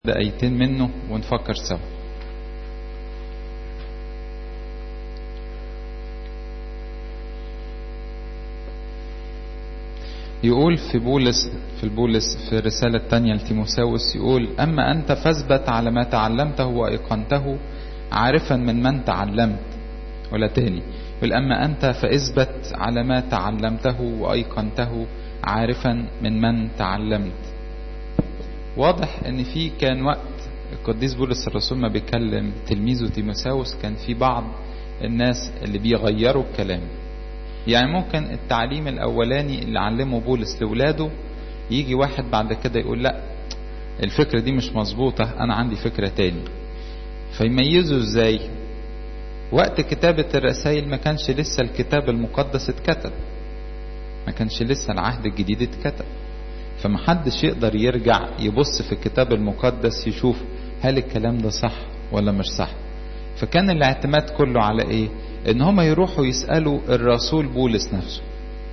دقيقتين منه ونفكر سوا يقول في بولس في البولس في الرسالة الثانية لتيموساوس يقول أما أنت فاثبت على ما تعلمته وأيقنته عارفا من من تعلمت ولا تاني يقول أما أنت فاثبت على ما تعلمته وأيقنته عارفا من من تعلمت واضح ان في كان وقت القديس بولس الرسول ما بيكلم تلميذه تيموساوس كان في بعض الناس اللي بيغيروا الكلام يعني ممكن التعليم الاولاني اللي علمه بولس لاولاده يجي واحد بعد كده يقول لا الفكرة دي مش مظبوطة انا عندي فكرة تاني فيميزوا ازاي وقت كتابة الرسائل ما كانش لسه الكتاب المقدس اتكتب ما كانش لسه العهد الجديد اتكتب فمحدش يقدر يرجع يبص في الكتاب المقدس يشوف هل الكلام ده صح ولا مش صح فكان الاعتماد كله على ايه ان هما يروحوا يسألوا الرسول بولس نفسه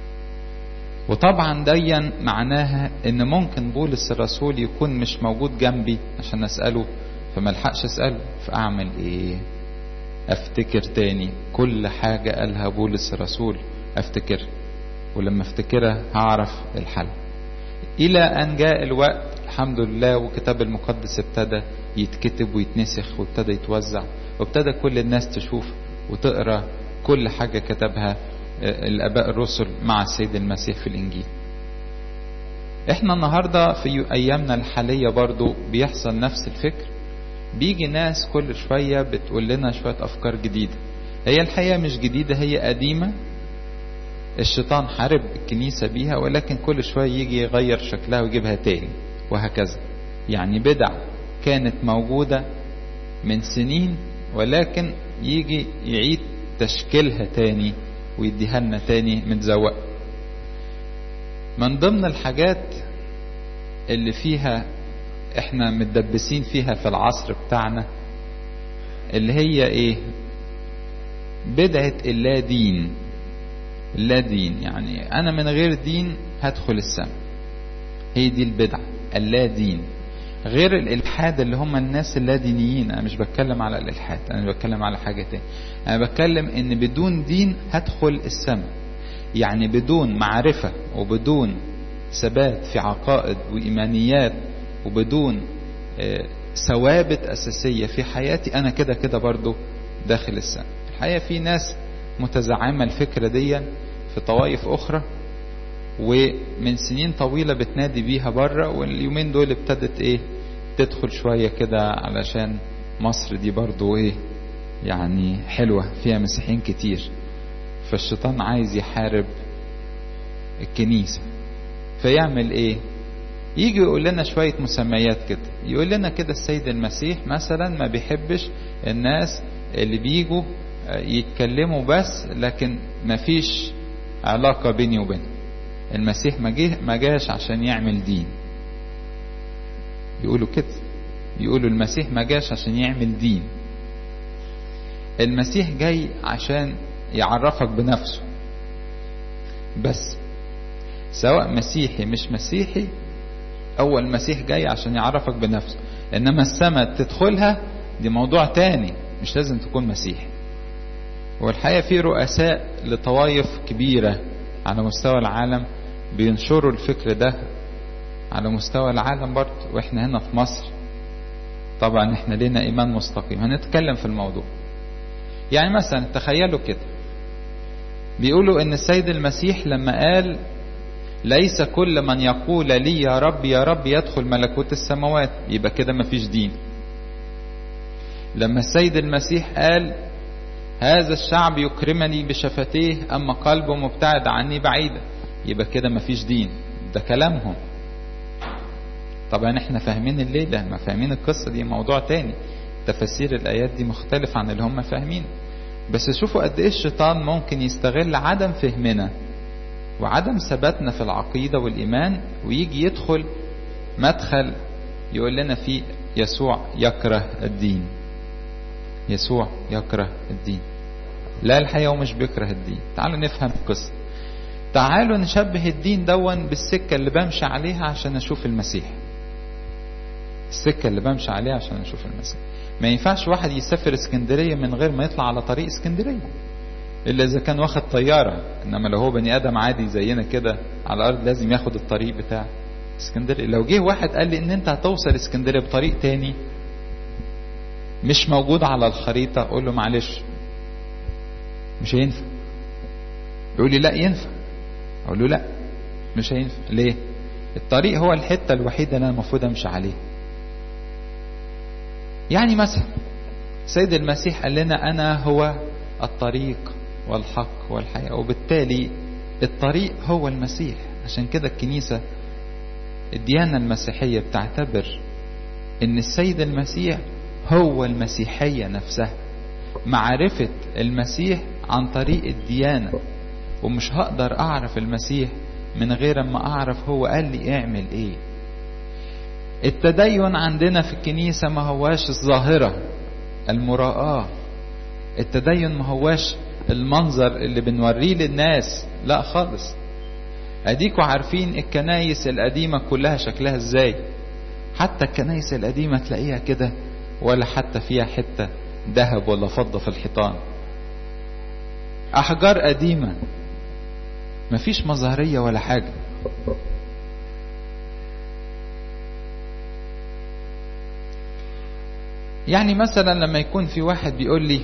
وطبعا ديا معناها ان ممكن بولس الرسول يكون مش موجود جنبي عشان اسأله فما الحقش اسأله فاعمل ايه افتكر تاني كل حاجة قالها بولس الرسول افتكر ولما افتكرها هعرف الحل إلى أن جاء الوقت الحمد لله وكتاب المقدس ابتدى يتكتب ويتنسخ وابتدى يتوزع وابتدى كل الناس تشوف وتقرا كل حاجة كتبها الآباء الرسل مع السيد المسيح في الإنجيل احنا النهاردة في أيامنا الحالية برضو بيحصل نفس الفكر بيجي ناس كل شوية بتقول لنا شوية أفكار جديدة هي الحقيقة مش جديدة هي قديمة الشيطان حارب الكنيسة بيها ولكن كل شوية يجي يغير شكلها ويجيبها تاني وهكذا يعني بدع كانت موجودة من سنين ولكن يجي يعيد تشكيلها تاني ويديها لنا تاني متزوق من ضمن الحاجات اللي فيها احنا متدبسين فيها في العصر بتاعنا اللي هي ايه بدعة اللا دين لا دين يعني انا من غير دين هدخل السماء هي دي البدعة اللا دين غير الالحاد اللي هم الناس اللادينيين انا مش بتكلم على الالحاد انا بتكلم على حاجة تاني انا بتكلم ان بدون دين هدخل السماء يعني بدون معرفة وبدون ثبات في عقائد وإيمانيات وبدون ثوابت أساسية في حياتي أنا كده كده برضو داخل السماء الحقيقة في ناس متزعمة الفكرة دي في طوائف أخرى ومن سنين طويلة بتنادي بيها بره واليومين دول ابتدت ايه تدخل شوية كده علشان مصر دي برضو ايه يعني حلوة فيها مسيحيين كتير فالشيطان عايز يحارب الكنيسة فيعمل ايه يجي يقول لنا شوية مسميات كده يقول لنا كده السيد المسيح مثلا ما بيحبش الناس اللي بيجوا يتكلموا بس لكن ما فيش علاقة بيني وبينهم المسيح ما جه ما جاش عشان يعمل دين يقولوا كده يقولوا المسيح ما جاش عشان يعمل دين المسيح جاي عشان يعرفك بنفسه بس سواء مسيحي مش مسيحي اول المسيح جاي عشان يعرفك بنفسه انما السماء تدخلها دي موضوع تاني مش لازم تكون مسيحي والحقيقة في رؤساء لطوائف كبيرة على مستوى العالم بينشروا الفكر ده على مستوى العالم برضه واحنا هنا في مصر طبعا احنا لنا ايمان مستقيم هنتكلم في الموضوع يعني مثلا تخيلوا كده بيقولوا ان السيد المسيح لما قال ليس كل من يقول لي يا رب يا رب يدخل ملكوت السماوات يبقى كده مفيش دين لما السيد المسيح قال هذا الشعب يكرمني بشفتيه أما قلبه مبتعد عني بعيدا يبقى كده مفيش دين ده كلامهم طبعا احنا فاهمين الليلة ما فاهمين القصة دي موضوع تاني تفسير الآيات دي مختلف عن اللي هم فاهمين بس شوفوا قد ايه الشيطان ممكن يستغل عدم فهمنا وعدم ثباتنا في العقيدة والإيمان ويجي يدخل مدخل يقول لنا فيه يسوع يكره الدين يسوع يكره الدين لا الحقيقة ومش بيكره الدين تعالوا نفهم القصة تعالوا نشبه الدين دون بالسكة اللي بمشي عليها عشان أشوف المسيح السكة اللي بمشي عليها عشان اشوف المسيح ما ينفعش واحد يسافر اسكندرية من غير ما يطلع على طريق اسكندرية الا اذا كان واخد طيارة انما لو هو بني ادم عادي زينا كده على الارض لازم ياخد الطريق بتاع اسكندرية لو جه واحد قال لي ان انت هتوصل اسكندرية بطريق تاني مش موجود على الخريطة اقول له معلش مش هينفع يقول لي لا ينفع اقول له لا مش هينفع ليه الطريق هو الحتة الوحيدة اللي انا المفروض امشي عليها يعني مثلا سيد المسيح قال لنا انا هو الطريق والحق والحياة وبالتالي الطريق هو المسيح عشان كده الكنيسة الديانة المسيحية بتعتبر ان السيد المسيح هو المسيحية نفسها معرفة المسيح عن طريق الديانة ومش هقدر اعرف المسيح من غير ما اعرف هو قال لي اعمل ايه التدين عندنا في الكنيسة ما هواش الظاهرة المراءة التدين ما هواش المنظر اللي بنوريه للناس لا خالص اديكوا عارفين الكنايس القديمة كلها شكلها ازاي حتى الكنايس القديمة تلاقيها كده ولا حتى فيها حتة ذهب ولا فضة في الحيطان احجار قديمة مفيش مظهرية ولا حاجة يعني مثلا لما يكون في واحد بيقول لي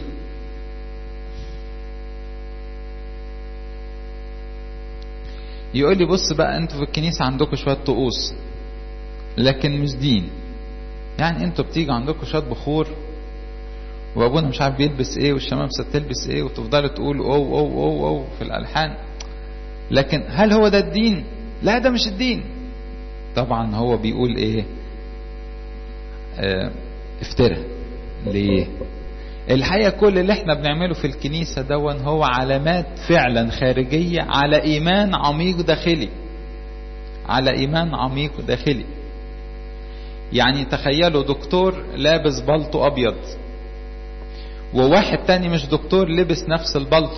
يقول لي بص بقى انتوا في الكنيسة عندكم شوية طقوس لكن مش دين يعني انتوا بتيجي عندكم شوية بخور وابونا مش عارف بيلبس ايه والشمامسة تلبس ايه وتفضلوا تقولوا او او او او في الالحان لكن هل هو ده الدين لا ده مش الدين طبعا هو بيقول ايه اه افترى ليه الحقيقة كل اللي احنا بنعمله في الكنيسة دون هو علامات فعلا خارجية على ايمان عميق داخلي على ايمان عميق داخلي يعني تخيلوا دكتور لابس بلطو ابيض وواحد تاني مش دكتور لبس نفس البلطو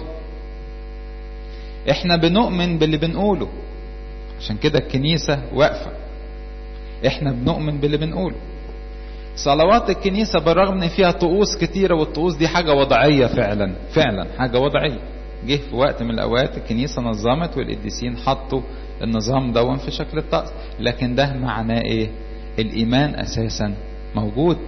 احنا بنؤمن باللي بنقوله عشان كده الكنيسة واقفة احنا بنؤمن باللي بنقوله صلوات الكنيسة بالرغم ان فيها طقوس كتيرة والطقوس دي حاجة وضعية فعلا فعلا حاجة وضعية جه في وقت من الاوقات الكنيسة نظمت والقديسين حطوا النظام دون في شكل الطقس لكن ده معناه ايه الايمان اساسا موجود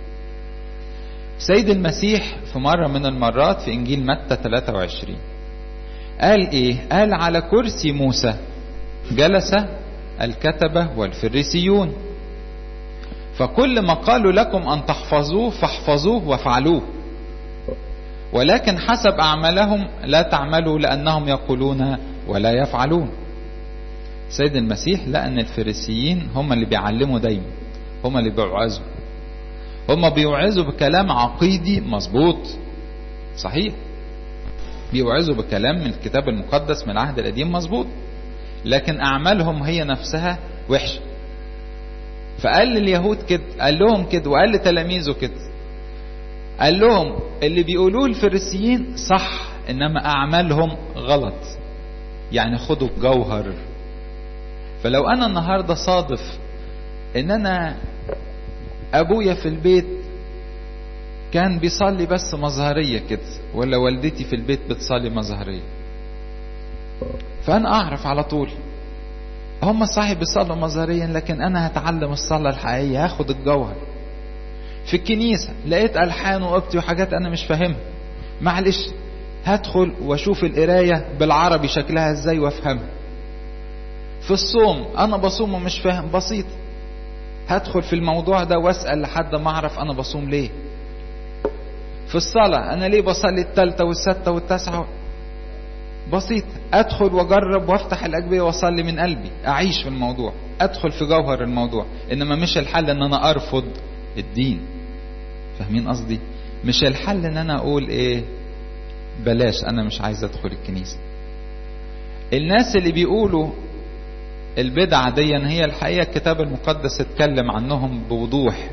سيد المسيح في مرة من المرات في انجيل متى 23 قال ايه قال على كرسي موسى جلس الكتبة والفريسيون فكل ما قالوا لكم أن تحفظوه فاحفظوه وافعلوه ولكن حسب أعمالهم لا تعملوا لأنهم يقولون ولا يفعلون سيد المسيح لأن الفريسيين هم اللي بيعلموا دايما هم اللي بيوعظوا هم بيوعظوا بكلام عقيدي مظبوط صحيح بيوعظوا بكلام من الكتاب المقدس من العهد القديم مظبوط لكن أعمالهم هي نفسها وحشه فقال لليهود كده قال لهم كده وقال لتلاميذه كده قال لهم اللي بيقولوه الفريسيين صح انما اعمالهم غلط يعني خدوا الجوهر فلو انا النهارده صادف ان انا ابويا في البيت كان بيصلي بس مظهريه كده ولا والدتي في البيت بتصلي مظهريه فانا اعرف على طول هم صحيح بيصلوا مظهريا لكن انا هتعلم الصلاة الحقيقية هاخد الجوهر في الكنيسة لقيت ألحان وقبتي وحاجات أنا مش فاهمها معلش هدخل واشوف القراية بالعربي شكلها ازاي وافهمها في الصوم انا بصوم ومش فاهم بسيط هدخل في الموضوع ده واسأل لحد ما اعرف انا بصوم ليه في الصلاة انا ليه بصلي التالتة والستة والتاسعة بسيط ادخل واجرب وافتح الاجبيه واصلي من قلبي اعيش في الموضوع ادخل في جوهر الموضوع انما مش الحل ان انا ارفض الدين فاهمين قصدي مش الحل ان انا اقول ايه بلاش انا مش عايز ادخل الكنيسه الناس اللي بيقولوا البدع دي هي الحقيقه الكتاب المقدس اتكلم عنهم بوضوح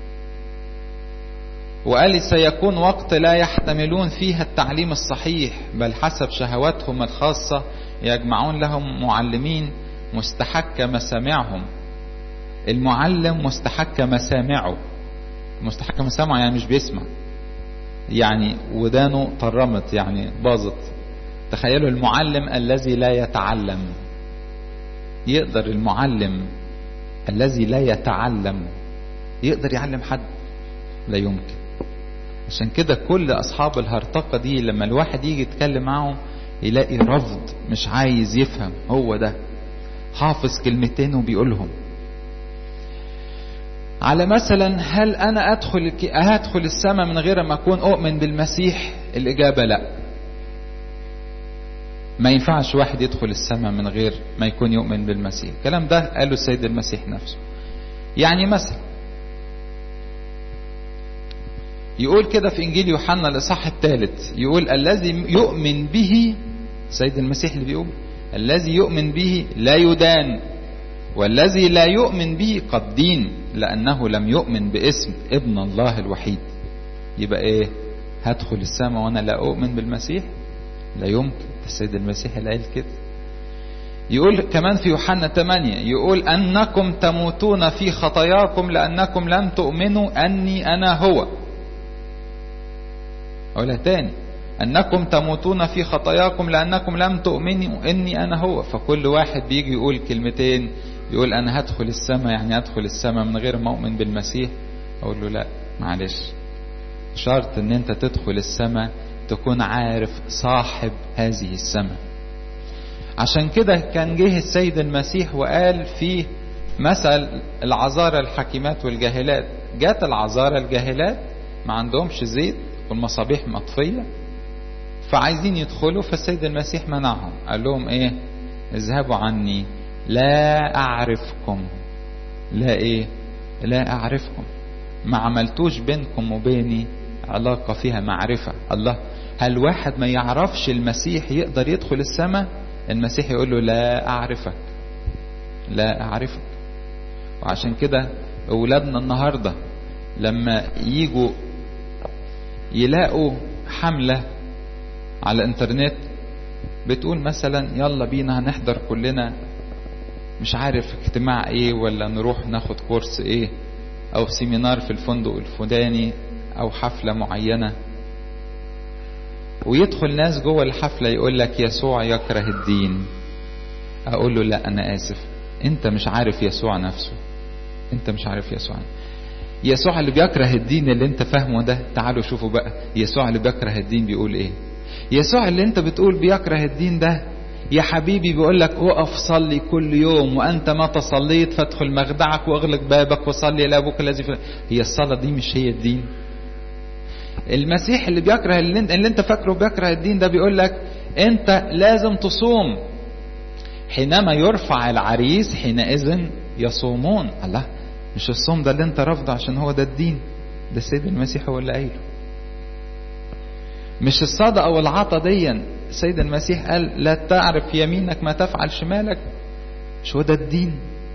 وقال سيكون وقت لا يحتملون فيها التعليم الصحيح بل حسب شهواتهم الخاصة يجمعون لهم معلمين مستحك مسامعهم المعلم مستحك مسامعه مستحك مسامعه يعني مش بيسمع يعني ودانه طرمت يعني باظت تخيلوا المعلم الذي لا يتعلم يقدر المعلم الذي لا يتعلم يقدر يعلم حد لا يمكن عشان كده كل اصحاب الهرطقه دي لما الواحد يجي يتكلم معهم يلاقي رفض مش عايز يفهم هو ده حافظ كلمتين وبيقولهم على مثلا هل انا ادخل هدخل السماء من غير ما اكون اؤمن بالمسيح الاجابه لا ما ينفعش واحد يدخل السماء من غير ما يكون يؤمن بالمسيح الكلام ده قاله السيد المسيح نفسه يعني مثلا يقول كده في انجيل يوحنا الاصحاح الثالث يقول الذي يؤمن به سيد المسيح اللي بيقول الذي يؤمن به لا يدان والذي لا يؤمن به قد دين لانه لم يؤمن باسم ابن الله الوحيد يبقى ايه هدخل السماء وانا لا اؤمن بالمسيح لا يمكن السيد المسيح اللي قال كده يقول كمان في يوحنا 8 يقول انكم تموتون في خطاياكم لانكم لم تؤمنوا اني انا هو أقولها تاني أنكم تموتون في خطاياكم لأنكم لم تؤمنوا إني أنا هو فكل واحد بيجي يقول كلمتين يقول أنا هدخل السماء يعني أدخل السماء من غير ما أؤمن بالمسيح أقول له لا معلش شرط إن أنت تدخل السماء تكون عارف صاحب هذه السماء عشان كده كان جه السيد المسيح وقال في مثل العذارى الحكيمات والجاهلات جات العذارى الجاهلات ما عندهمش زيت والمصابيح مطفية فعايزين يدخلوا فالسيد المسيح منعهم قال لهم ايه اذهبوا عني لا اعرفكم لا ايه لا اعرفكم ما عملتوش بينكم وبيني علاقة فيها معرفة الله هل واحد ما يعرفش المسيح يقدر يدخل السماء المسيح يقول له لا اعرفك لا اعرفك وعشان كده اولادنا النهاردة لما يجوا يلاقوا حملة على الانترنت بتقول مثلا يلا بينا هنحضر كلنا مش عارف اجتماع ايه ولا نروح ناخد كورس ايه او سيمينار في الفندق الفلاني او حفلة معينة ويدخل ناس جوه الحفلة يقول لك يسوع يكره الدين اقول له لا انا اسف انت مش عارف يسوع نفسه انت مش عارف يسوع نفسه. يسوع اللي بيكره الدين اللي انت فاهمه ده تعالوا شوفوا بقى يسوع اللي بيكره الدين بيقول ايه يسوع اللي انت بتقول بيكره الدين ده يا حبيبي بيقول لك اقف صلي كل يوم وانت متى صليت فادخل مخدعك واغلق بابك وصلي الى ابوك الذي في هي الصلاه دي مش هي الدين المسيح اللي بيكره اللي انت, اللي انت فاكره بيكره الدين ده بيقول لك انت لازم تصوم حينما يرفع العريس حينئذ يصومون الله مش الصوم ده اللي انت رافضه عشان هو ده الدين ده السيد المسيح هو اللي قايله مش الصدقة والعطا ديا السيد المسيح قال لا تعرف يمينك ما تفعل شمالك مش هو ده الدين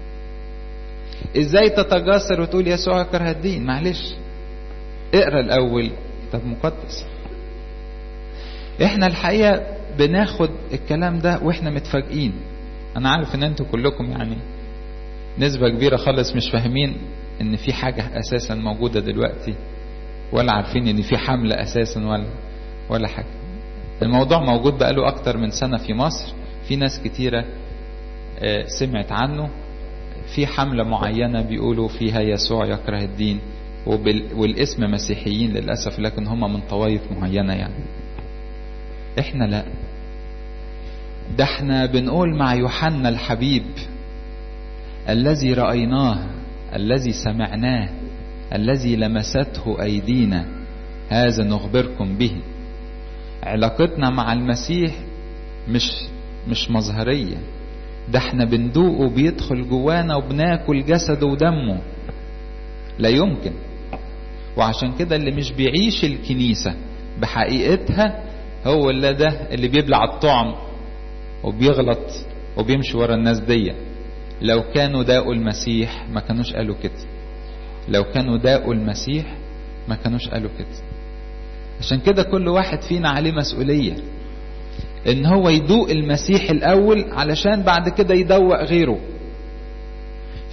ازاي تتجاسر وتقول يسوع يكره الدين معلش اقرا الاول كتاب مقدس احنا الحقيقه بناخد الكلام ده واحنا متفاجئين انا عارف ان انتوا كلكم يعني نسبة كبيرة خالص مش فاهمين ان في حاجة اساسا موجودة دلوقتي ولا عارفين ان في حملة اساسا ولا ولا حاجة الموضوع موجود بقاله اكتر من سنة في مصر في ناس كتيرة سمعت عنه في حملة معينة بيقولوا فيها يسوع يكره الدين والاسم مسيحيين للأسف لكن هم من طوائف معينة يعني احنا لا ده احنا بنقول مع يوحنا الحبيب الذي رأيناه الذي سمعناه الذي لمسته أيدينا هذا نخبركم به علاقتنا مع المسيح مش مش مظهرية ده احنا بندوقه بيدخل جوانا وبناكل جسده ودمه لا يمكن وعشان كده اللي مش بيعيش الكنيسة بحقيقتها هو اللي ده اللي بيبلع الطعم وبيغلط وبيمشي ورا الناس دي لو كانوا داقوا المسيح ما كانوش قالوا كده لو كانوا داقوا المسيح ما كانوش قالوا كده عشان كده كل واحد فينا عليه مسؤولية ان هو يدوق المسيح الاول علشان بعد كده يدوق غيره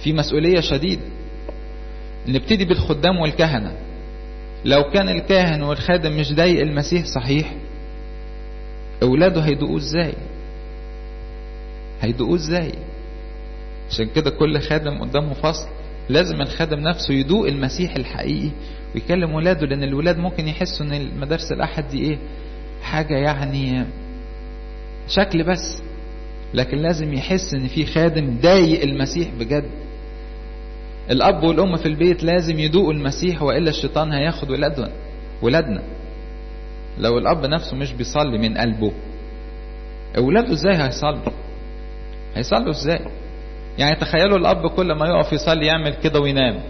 في مسؤولية شديدة نبتدي بالخدام والكهنة لو كان الكاهن والخادم مش ضايق المسيح صحيح اولاده هيدوقوه ازاي هيدوقوه ازاي عشان كده كل خادم قدامه فصل لازم الخادم نفسه يدوق المسيح الحقيقي ويكلم ولاده لان الولاد ممكن يحسوا ان المدارس الاحد دي ايه حاجة يعني شكل بس لكن لازم يحس ان في خادم ضايق المسيح بجد الاب والام في البيت لازم يدوقوا المسيح والا الشيطان هياخد ولادنا ولادنا لو الاب نفسه مش بيصلي من قلبه اولاده ازاي هيصلوا هيصلوا ازاي يعني تخيلوا الاب كل ما يقف يصلي يعمل كده وينام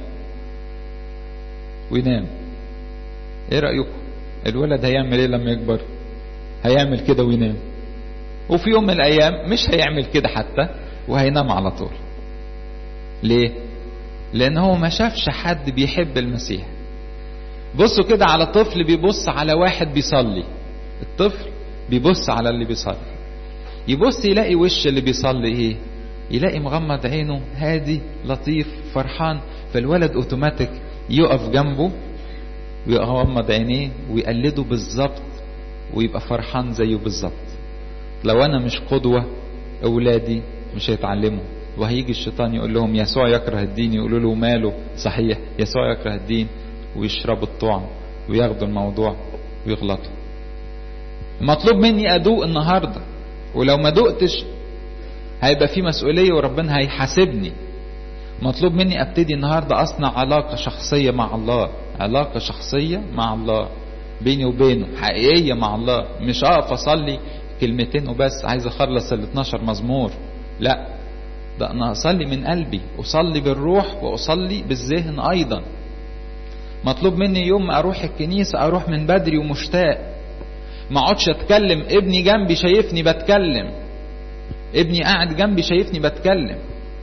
وينام ايه رايكم الولد هيعمل ايه لما يكبر هيعمل كده وينام وفي يوم من الايام مش هيعمل كده حتى وهينام على طول ليه لان هو ما شافش حد بيحب المسيح بصوا كده على طفل بيبص على واحد بيصلي الطفل بيبص على اللي بيصلي يبص يلاقي وش اللي بيصلي ايه يلاقي مغمض عينه هادي لطيف فرحان فالولد اوتوماتيك يقف جنبه ويغمض عينيه ويقلده بالظبط ويبقى فرحان زيه بالظبط لو انا مش قدوة اولادي مش هيتعلموا وهيجي الشيطان يقول لهم يسوع يكره الدين يقولوا له ماله صحيح يسوع يكره الدين ويشربوا الطعم وياخدوا الموضوع ويغلطوا مطلوب مني ادوق النهارده ولو ما دقتش هيبقى في مسؤولية وربنا هيحاسبني مطلوب مني ابتدي النهاردة اصنع علاقة شخصية مع الله علاقة شخصية مع الله بيني وبينه حقيقية مع الله مش اقف اصلي كلمتين وبس عايز اخلص ال 12 مزمور لا ده انا اصلي من قلبي اصلي بالروح واصلي بالذهن ايضا مطلوب مني يوم ما اروح الكنيسة اروح من بدري ومشتاق ما اقعدش اتكلم ابني جنبي شايفني بتكلم ابني قاعد جنبي شايفني بتكلم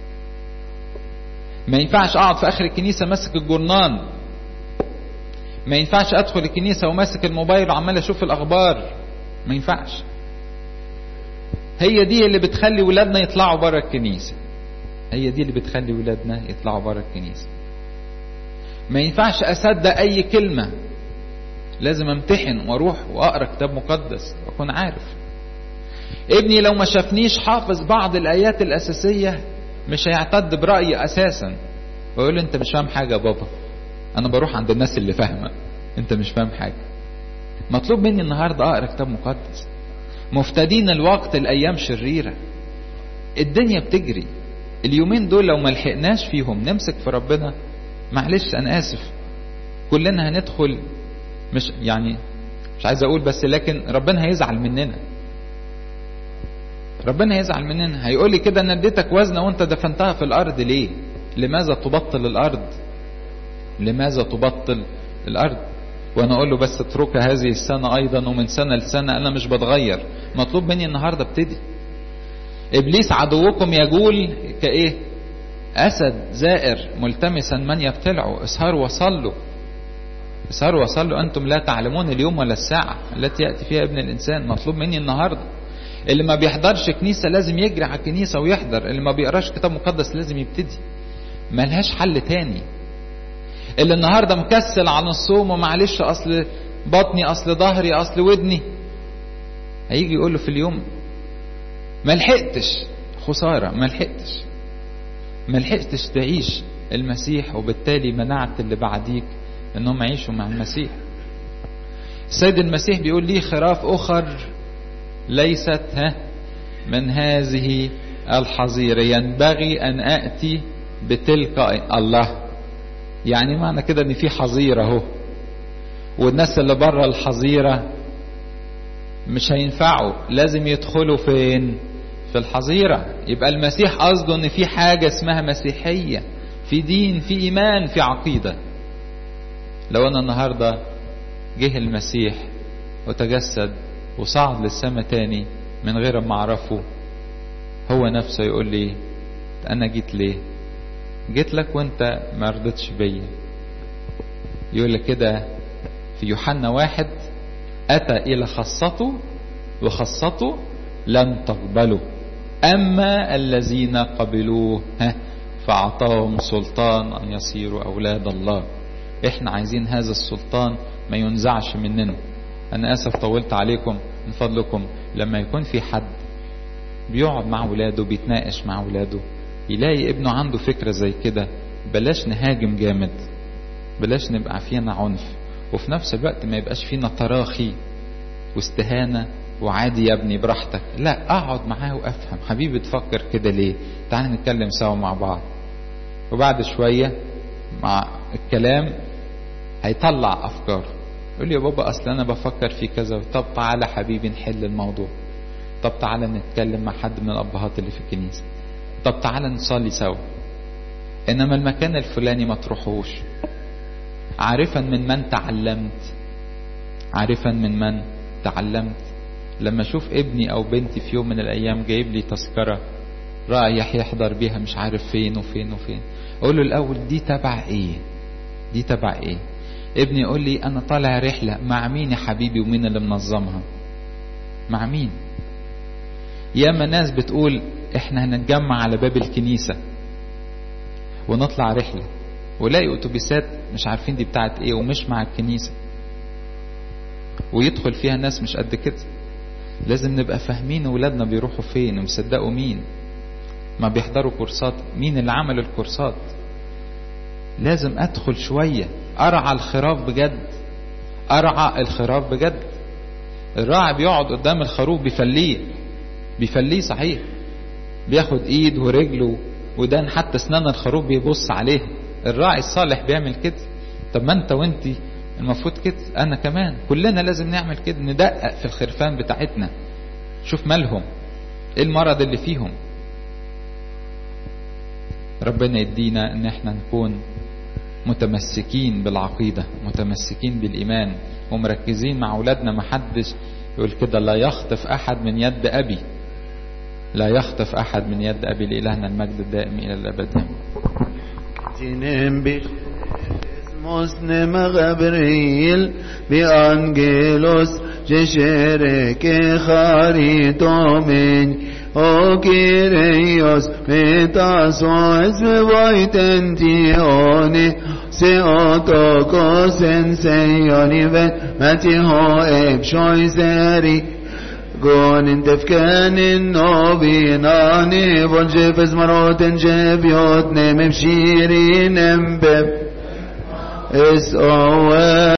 ما ينفعش اقعد في اخر الكنيسه ماسك الجرنان ما ينفعش ادخل الكنيسه وماسك الموبايل وعمال اشوف الاخبار ما ينفعش هي دي اللي بتخلي ولادنا يطلعوا بره الكنيسه هي دي اللي بتخلي ولادنا يطلعوا بره الكنيسه ما ينفعش اصدق اي كلمه لازم امتحن واروح واقرا كتاب مقدس واكون عارف ابني لو ما شافنيش حافظ بعض الايات الاساسيه مش هيعتد برايي اساسا ويقول لي انت مش فاهم حاجه يا بابا انا بروح عند الناس اللي فاهمه انت مش فاهم حاجه مطلوب مني النهارده اقرا كتاب مقدس مفتدين الوقت الايام شريره الدنيا بتجري اليومين دول لو ما لحقناش فيهم نمسك في ربنا معلش انا اسف كلنا هندخل مش يعني مش عايز اقول بس لكن ربنا هيزعل مننا ربنا هيزعل مننا هيقول لي كده انا اديتك وزنه وانت دفنتها في الارض ليه لماذا تبطل الارض لماذا تبطل الارض وانا اقول له بس اتركها هذه السنه ايضا ومن سنه لسنه انا مش بتغير مطلوب مني النهارده ابتدي ابليس عدوكم يجول كايه اسد زائر ملتمسا من يبتلعه اسهروا وصلوا اسهروا وصلوا انتم لا تعلمون اليوم ولا الساعه التي ياتي فيها ابن الانسان مطلوب مني النهارده اللي ما بيحضرش كنيسه لازم يجري على الكنيسه ويحضر اللي ما بيقراش كتاب مقدس لازم يبتدي ملهاش حل تاني اللي النهارده مكسل عن الصوم ومعلش اصل بطني اصل ظهري اصل ودني هيجي يقول له في اليوم ما لحقتش خساره ما لحقتش ما لحقتش تعيش المسيح وبالتالي منعت اللي بعديك انهم يعيشوا مع المسيح السيد المسيح بيقول لي خراف اخر ليست ها من هذه الحظيره ينبغي ان اتي بتلك الله يعني معنى كده ان في حظيره اهو والناس اللي بره الحظيره مش هينفعوا لازم يدخلوا فين في الحظيره يبقى المسيح قصده ان في حاجه اسمها مسيحيه في دين في ايمان في عقيده لو انا النهارده جه المسيح وتجسد وصعد للسماء تاني من غير ما اعرفه هو نفسه يقول لي انا جيت ليه جيت لك وانت ما رضيتش بيا يقول لك كده في يوحنا واحد اتى الى خاصته وخاصته لم تقبله اما الذين قبلوه ها فأعطاهم سلطان أن يصيروا أولاد الله إحنا عايزين هذا السلطان ما ينزعش مننا أنا آسف طولت عليكم من فضلكم لما يكون في حد بيقعد مع ولاده بيتناقش مع ولاده يلاقي ابنه عنده فكرة زي كده بلاش نهاجم جامد بلاش نبقى فينا عنف وفي نفس الوقت ما يبقاش فينا تراخي واستهانة وعادي يا ابني براحتك لا اقعد معاه وافهم حبيبي تفكر كده ليه تعال نتكلم سوا مع بعض وبعد شوية مع الكلام هيطلع افكار يقول لي يا بابا اصل انا بفكر في كذا طب تعالى حبيبي نحل الموضوع طب تعالى نتكلم مع حد من الابهات اللي في الكنيسه طب تعالى نصلي سوا انما المكان الفلاني ما تروحوش عارفا من من تعلمت عارفا من من تعلمت لما اشوف ابني او بنتي في يوم من الايام جايب لي تذكره رايح يحضر بيها مش عارف فين وفين وفين اقول له الاول دي تبع ايه دي تبع ايه ابني يقول لي انا طالع رحله مع مين يا حبيبي ومين اللي منظمها مع مين ياما ناس بتقول احنا هنتجمع على باب الكنيسه ونطلع رحله ولاقي اتوبيسات مش عارفين دي بتاعت ايه ومش مع الكنيسه ويدخل فيها ناس مش قد كده لازم نبقى فاهمين ولادنا بيروحوا فين ومصدقوا مين ما بيحضروا كورسات مين اللي عمل الكورسات لازم ادخل شوية ارعى الخراف بجد ارعى الخراف بجد الراعي بيقعد قدام الخروف بيفليه بيفليه صحيح بياخد ايد ورجله ودان حتى اسنان الخروف بيبص عليها الراعي الصالح بيعمل كده طب ما انت وانتي المفروض كده انا كمان كلنا لازم نعمل كده ندقق في الخرفان بتاعتنا شوف مالهم ايه المرض اللي فيهم ربنا يدينا ان احنا نكون متمسكين بالعقيدة متمسكين بالإيمان ومركزين مع أولادنا محدش يقول كده لا يخطف أحد من يد أبي لا يخطف أحد من يد أبي لإلهنا المجد الدائم إلى الأبد Tinem Muslim Gabriel bi angelos Ceshere ke charitomen O Kyrios metasos vaitentione Se otokos en seioni ven Matiho ebshoi seri Gonin tefkanin novinani Voljeves maroten jebiot nemem shirinem beb Es